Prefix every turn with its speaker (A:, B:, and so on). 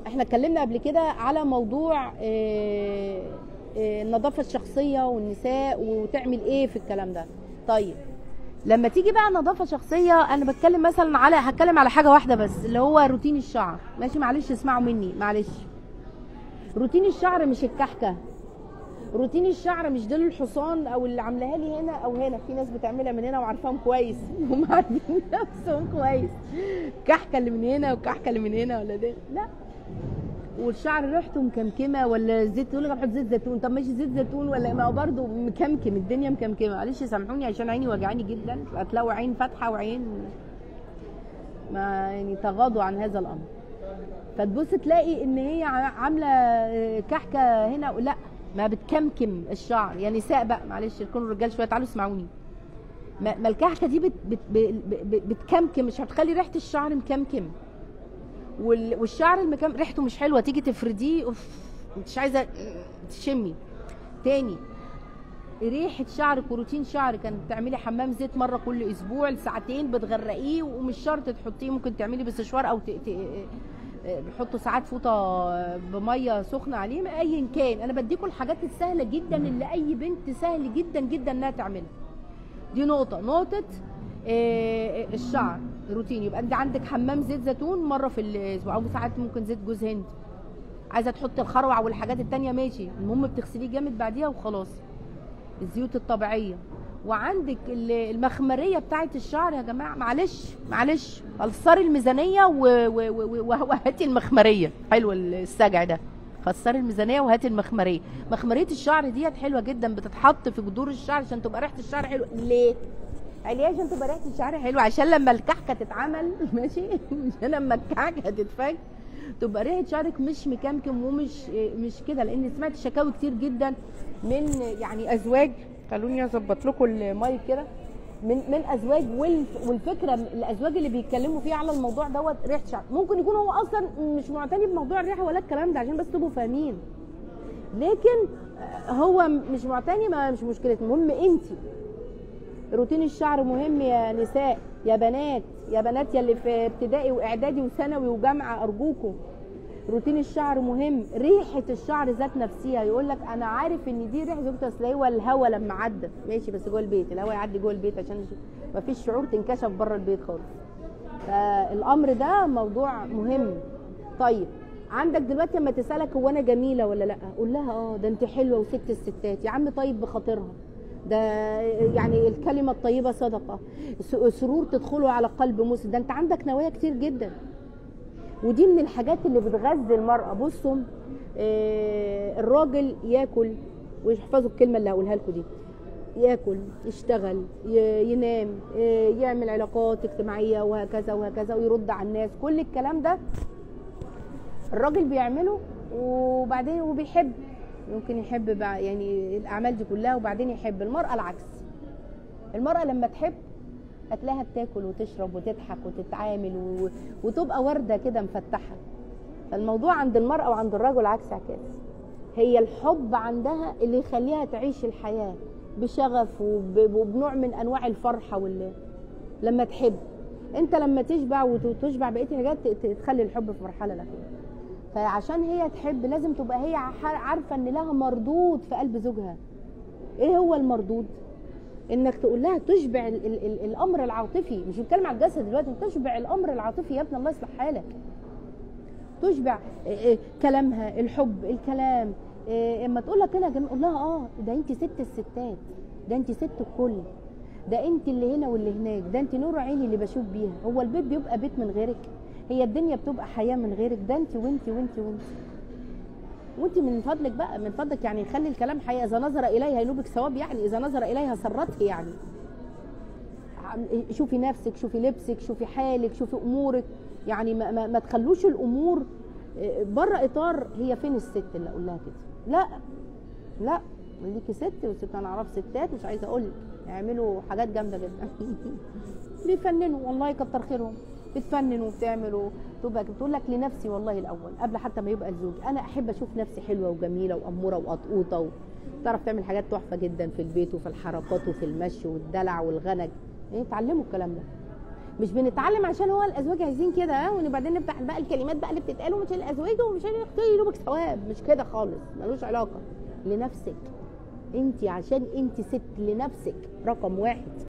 A: احنا اتكلمنا قبل كده على موضوع آه، آه، النظافه الشخصيه والنساء وتعمل ايه في الكلام ده طيب لما تيجي بقى نظافه شخصيه انا بتكلم مثلا على هتكلم على حاجه واحده بس اللي هو روتين الشعر ماشي معلش اسمعوا مني معلش روتين الشعر مش الكحكه روتين الشعر مش دول الحصان او اللي عاملاها لي هنا او هنا في ناس بتعملها من هنا وعارفاهم كويس هم عارفين نفسهم كويس كحكه اللي من هنا وكحكه اللي من هنا ولا ده لا والشعر ريحته مكمكمه ولا زيت تقول لك بحط زيت زيتون طب ماشي زيت زيتون ولا ما هو برضه مكمكم الدنيا مكمكمه معلش سامحوني عشان عيني وجعاني جدا هتلاقوا عين فاتحه وعين ما يعني تغاضوا عن هذا الامر فتبص تلاقي ان هي ع- عامله آه، كحكه هنا لا ما بتكمكم الشعر يا نساء بقى معلش كونوا رجال شويه تعالوا اسمعوني ما ما الكحكه دي بت بت ب- ب- بتكمكم مش هتخلي ريحه الشعر مكمكم وال- والشعر المكم ريحته مش حلوه تيجي تفرديه اوف مش عايزه تشمي تاني ريحه شعرك وروتين شعرك كانت تعملي حمام زيت مره كل اسبوع لساعتين بتغرقيه ومش شرط تحطيه ممكن تعملي بسشوار او ت... ت... بيحطوا ساعات فوطه بميه سخنه عليه ايا كان انا بديكم الحاجات السهله جدا اللي اي بنت سهل جدا جدا انها تعملها دي نقطه نقطه آه، الشعر روتين يبقى انت عندك حمام زيت زيتون مره في الاسبوع او ساعات ممكن زيت جوز هند عايزه تحطي الخروع والحاجات التانية ماشي المهم بتغسليه جامد بعديها وخلاص الزيوت الطبيعيه وعندك ال- المخمريه بتاعت الشعر يا جماعه معلش معلش خسري الميزانيه و- و- و- و- وهاتي المخمريه حلو السجع ده خسري الميزانيه وهاتي المخمريه مخمريه الشعر ديت حلوه جدا بتتحط في جذور الشعر عشان تبقى ريحه الشعر حلوه ليه عليه عشان تبقى ريحه الشعر حلوه عشان لما الكحكه تتعمل ماشي عشان لما الكحكه تتفك تبقى ريحه شعرك مش مكمكم ومش مش كده لان سمعت شكاوي كتير جدا من يعني ازواج خلوني اظبط لكم المايك كده من من ازواج والف- والفكره الازواج اللي بيتكلموا فيها على الموضوع دوت ريحه شعر ممكن يكون هو اصلا مش معتني بموضوع الريحه ولا الكلام ده عشان بس تبقوا فاهمين لكن هو مش معتني ما مش مشكله المهم انت روتين الشعر مهم يا نساء يا بنات يا بنات يا اللي في ابتدائي واعدادي وثانوي وجامعه ارجوكم روتين الشعر مهم ريحه الشعر ذات نفسها يقول لك انا عارف ان دي ريحه زوجتي اصل هو الهوا لما عدى ماشي بس جوه البيت الهوا يعدي جوه البيت عشان ما فيش شعور تنكشف بره البيت خالص فالامر ده موضوع مهم طيب عندك دلوقتي لما تسالك هو انا جميله ولا لا قول لها اه ده انت حلوه وست الستات يا عم طيب بخاطرها ده يعني الكلمه الطيبه صدقه س- سرور تدخله على قلب مسلم ده انت عندك نوايا كتير جدا ودي من الحاجات اللي بتغذي المراه بصوا آه، الراجل ياكل واحفظوا الكلمه اللي هقولها لكم دي ياكل يشتغل ي- ينام آه، يعمل علاقات اجتماعيه وهكذا وهكذا ويرد على الناس كل الكلام ده الراجل بيعمله وبعدين وبيحب ممكن يحب بقى يعني الاعمال دي كلها وبعدين يحب المراه العكس المراه لما تحب هتلاقيها بتاكل وتشرب وتضحك وتتعامل و... وتبقى ورده كده مفتحه الموضوع عند المراه وعند الرجل عكس عكاس هي الحب عندها اللي يخليها تعيش الحياه بشغف وب... وبنوع من انواع الفرحه وال... لما تحب انت لما تشبع وت- وتشبع بقيه الحاجات ت- ت- تخلي الحب في مرحله الاخيره فعشان هي تحب لازم تبقى هي ع- عارفه ان لها مردود في قلب زوجها ايه هو المردود انك تقول لها تشبع ال ال ال الامر العاطفي مش بتكلم على الجسد دلوقتي تشبع الامر العاطفي يا ابني الله يصلح حالك تشبع إيه إيه كلامها الحب الكلام إيه اما تقول لك انا يا جماعه قول لها اه ده انت ست الستات ده انت ست الكل ده انت اللي هنا واللي هناك ده انت نور عيني اللي بشوف بيها هو البيت بيبقى بيت من غيرك هي الدنيا بتبقى حياه من غيرك ده انت وانت وانت وانت وانت من فضلك بقى من فضلك يعني خلي الكلام حقيقه اذا نظر اليها ينوبك ثواب يعني اذا نظر اليها سرته يعني عم- شوفي نفسك شوفي لبسك شوفي حالك شوفي امورك يعني ما, ما, ما تخلوش الامور اه، بره اطار هي فين الست اللي اقول لها كده لا لا ليكي ست وست انا اعرف ستات مش عايزه اقول لك يعملوا حاجات جامده جدا بيفننوا والله كتر خيرهم بتفنن وبتعمل تبقى بتقول لك لنفسي والله الاول قبل حتى ما يبقى الزوج انا احب اشوف نفسي حلوه وجميله واموره وقطقوطه وتعرف تعمل حاجات تحفه جدا في البيت وفي الحركات وفي المشي والدلع والغنج ايه اتعلموا الكلام ده مش بنتعلم عشان هو الازواج عايزين كده ها وبعدين نفتح بقى الكلمات بقى اللي بتتقال ومش الازواج ومش ينوبك ثواب مش كده خالص ملوش علاقه لنفسك انت عشان انت ست لنفسك رقم واحد